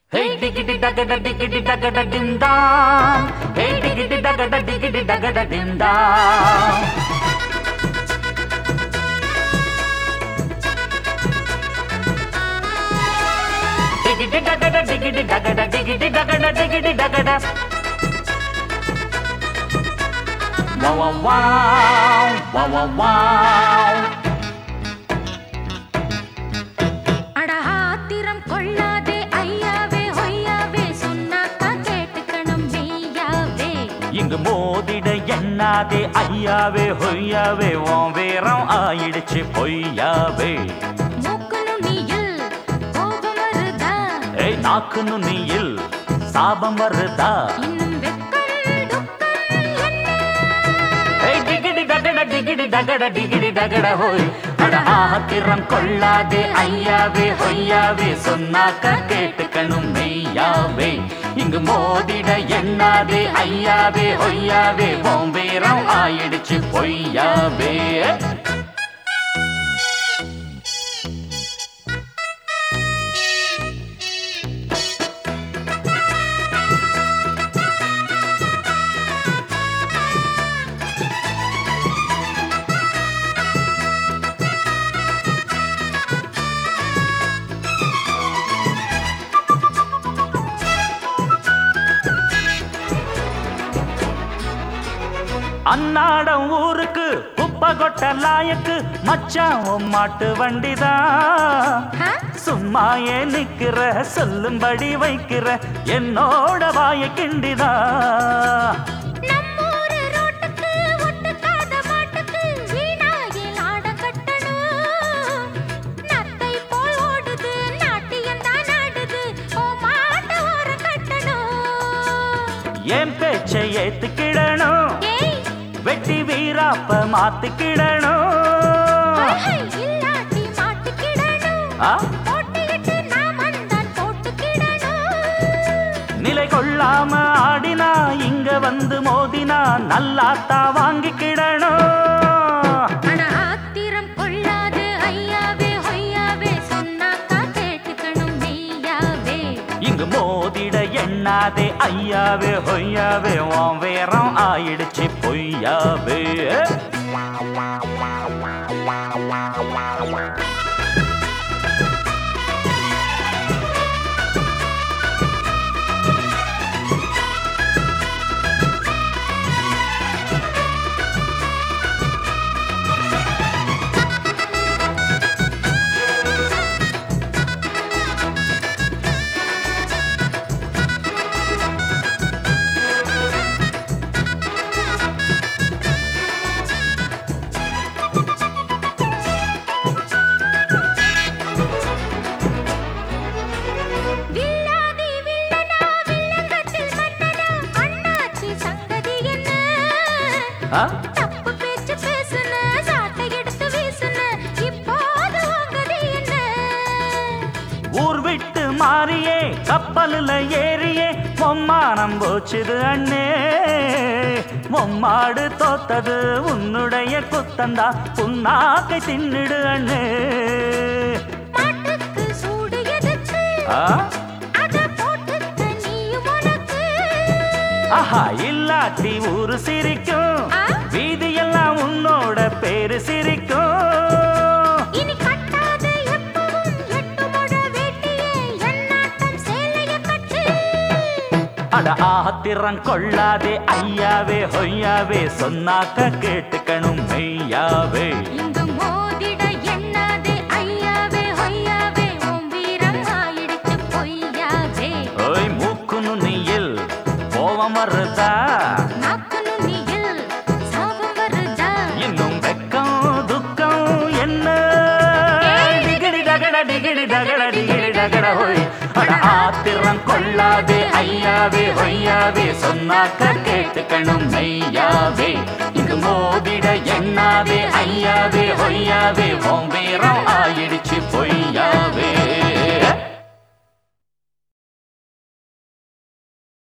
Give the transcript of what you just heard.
Hey diggity daggada diggity daggada dim dam. Hey diggity daggada diggity daggada dim dam. Diggity daggada diggity daggada diggity daggada diggity daggada. Wow wow wow wow wow wow. அட ஆத்திரம் கொள்ளாதே ஐயாவே ஒய்யாவே சொன்னாக்கா கேட்டுக்கணும் மெய்யாவே இங்கு மோதிட எண்ணாதே ஐயாவே ஹொய்யாவே உன் வேரம் ஆயிடுச்சு பொய்யாவே மூக்கு நுனியில் கோபம் வருதா ஏய் நாக்கு நுனியில் சாபம் வருதா இன்னும் வெக்கம் துக்கம் என்ன ஏய் டிகிடி டகட டிகிடி டகட டிகிடி டகட ஹோய் அட ஆத்திரம் கொள்ளாதே ஐயாவே ஹொய்யாவே சொன்னாக்க கேட்டுக்கணும் மெய்யாவே இங்கு மோதிட எண்ணாதே ஐயாவே ஹொய்யாவே உன் வேரம் ஆயிடுச்சு பொய்யாவே அன்னாடம் ஊருக்கு குப்பை கொட்ட லாயக்கு மச்சான் உன் மாட்டு வண்டிதான் ஆ? சும்மா ஏன் நிக்கிற சொல்லும்படி வைக்கிற என்னோட வாய கிண்டிதா நம்மூரு ரோட்டுக்கு ஒட்டுக்காத மாட்டுக்கு வீணாயில் ஆட கட்டணும். நத்தை போல் ஓடுது, நாட்டியம்தான் ஆடுது, உன் மாட்டை ஓரம் கட்டணும். என் பேச்சை ஏத்துக்கிடணும் ஏய், வெட்டி வீராப்ப மாத்திக்கிடணும் ஹை, ஹை, இல்லாட்டி மாட்டிக்கிடணும். ஆ? போட்டியிட்டு நாமந்தான் போட்டுக்கிடணும். நிலை கொள்ளாம ஆடினா இங்க வந்து மோதினா நல்லாத்தா வாங்கிக்கிடணும் அட ஆத்திரம் கொள்ளாது ஐயாவே ஹொய்யாவே சொன்னாக்கா கேட்டுக்கணும் மெய்யாவே இங்கு மோதிட எண்ணாதே ஐயாவே ஹொய்யாவே உன் வேரம் ஆயிடுச்சு பொய்யாவே வில்லாதி வில்லனா வில்லங்கத்தில் மன்னனா அண்ணாச்சி சங்கதி என்ன ஆ? தப்பு பேச்சு பேசுன சாட்டை எடுத்து வீசுன இப்போது உங்கதி என்ன ஊர் விட்டு மாறியே கப்பலுல ஏறியே பொம்மானம் போச்சுது அண்ணே பொம்மாடு தோத்தது உன்னுடைய குத்தந்தா புண்ணாக்கை தின்னுடு அண்ணே மாட்டுக்கு சூடு எதுக்கு ஆ? அத போட்டுக்க நீயும் உனக்கு ஆஹா இல்லாட்டி ஊரு சிரிக்கும் ஆ? வீதியெல்லாம் உன்னோட பேரு சிரிக்கும் இனி கட்டாத எப்பவும் எட்டு முழ வேட்டியே எண்ணாட்டம் சேலைய கட்டு அட ஆத்திரம் கொள்ளாதே ஐயாவே ஹொய்யாவே சொன்னாக்க கேட்டுக்கணும் மெய்யாவே இங்கு மோதிட எண்ணாதே ஐயாவே ஹொய்யாவே உன் வீரம் ஆயிடுச்சு பொய்யாவே ஓய் மூக்கு நுனியில் கோவம் வருதா நாக்கு நுனியில் சாபம் வருதா இன்னும் வெக்கம் துக்கம் என்ன டிகிடி டகட டிகிடி டகட டிகிடி டகட ஹோய் அட ஆத்திரம் கொள்ளாதே ஐயாவே ஹொய்யாவே சொன்னாக்க கேட்டுக்கணும் மெய்யாவே இங்கு மோதிட எண்ணாவே ஐயாவே ஹொய்யாவே ஓம் வீரம் ஆ